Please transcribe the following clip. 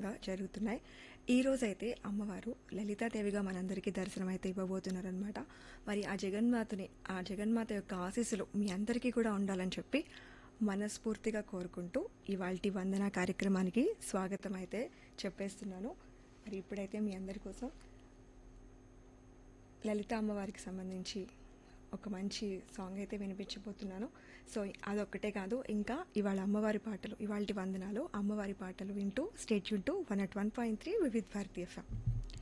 వైభవంగా జరుగుతున్నాయి ఈ రోజైతే అమ్మవారు లలితాదేవిగా మనందరికీ దర్శనం అయితే ఇవ్వబోతున్నారనమాట మరి ఆ జగన్మాతని ఆ జగన్మాత యొక్క ఆశీస్సులు మీ అందరికీ కూడా ఉండాలని చెప్పి మనస్ఫూర్తిగా కోరుకుంటూ ఇవాల్టి వందన కార్యక్రమానికి స్వాగతం అయితే చెప్పేస్తున్నాను మరి ఇప్పుడైతే మీ అందరి కోసం లలిత అమ్మవారికి సంబంధించి ఒక మంచి సాంగ్ అయితే వినిపించబోతున్నాను సో అదొక్కటే కాదు ఇంకా ఇవాళ అమ్మవారి పాటలు ఇవాళ వందనాలు అమ్మవారి పాటలు వింటూ స్టేట్ యూన్ to one at one point three Vividh Bharati FM